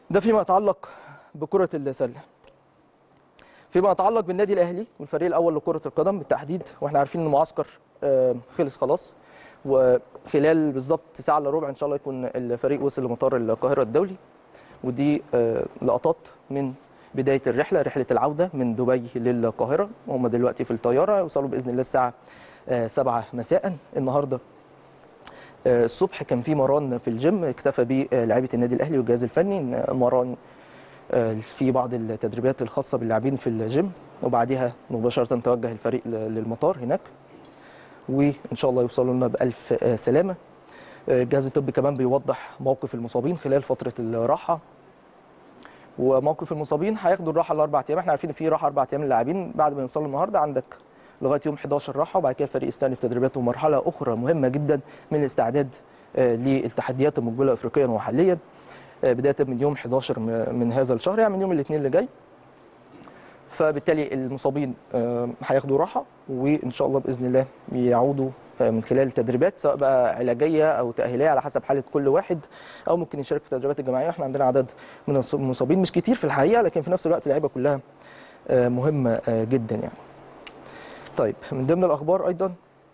ده فيما يتعلق بكرة السلة فيما يتعلق بالنادي الأهلي والفريق الأول لكرة القدم بالتحديد واحنا عارفين إن المعسكر آه، خلص خلاص وخلال بالظبط ساعة إلا ربع إن شاء الله يكون الفريق وصل لمطار القاهرة الدولي ودي آه، لقطات من بداية الرحلة رحلة العودة من دبي للقاهرة وهم دلوقتي في الطيارة يوصلوا بإذن الله الساعة آه، 7 مساء النهارده آه، الصبح كان في مران في الجيم اكتفى به آه، لاعيبه النادي الاهلي والجهاز الفني إن مران آه، في بعض التدريبات الخاصه باللاعبين في الجيم وبعدها مباشره توجه الفريق ل- للمطار هناك وان شاء الله يوصلوا لنا بالف آه، سلامه آه، الجهاز الطبي كمان بيوضح موقف المصابين خلال فتره الراحه وموقف المصابين هياخدوا الراحه الاربع ايام احنا عارفين ان في راحه اربع ايام للاعبين بعد ما يوصلوا النهارده عندك لغايه يوم 11 راحه وبعد كده الفريق يستأنف تدريباته مرحله اخرى مهمه جدا من الاستعداد آه، للتحديات المقبله افريقيا ومحليا آه، بدايه من يوم 11 م- من هذا الشهر يعني من يوم الاثنين اللي جاي فبالتالي المصابين آه، هياخدوا راحه وان شاء الله باذن الله يعودوا آه، من خلال تدريبات سواء بقى علاجيه او تاهيليه على حسب حاله كل واحد او ممكن يشارك في التدريبات الجماعيه احنا عندنا عدد من الص- المصابين مش كتير في الحقيقه لكن في نفس الوقت اللعيبه كلها آه، مهمه آه، جدا يعني طيب من ضمن الاخبار ايضا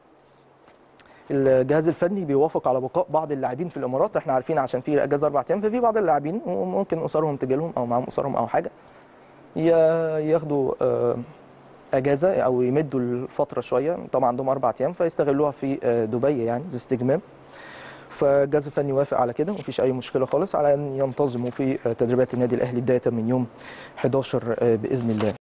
الجهاز الفني بيوافق على بقاء بعض اللاعبين في الامارات احنا عارفين عشان في اجازه اربع ايام ففي بعض اللاعبين ممكن اسرهم تجي لهم او معاهم اسرهم او حاجه ي- ياخدوا آه، اجازه او يمدوا الفتره شويه طبعا عندهم اربع ايام فيستغلوها في آه، دبي يعني الاستجمام فالجهاز الفني وافق على كده مفيش اي مشكله خالص على ان ينتظموا في آه، تدريبات النادي الاهلي بدايه من يوم 11 آه، باذن الله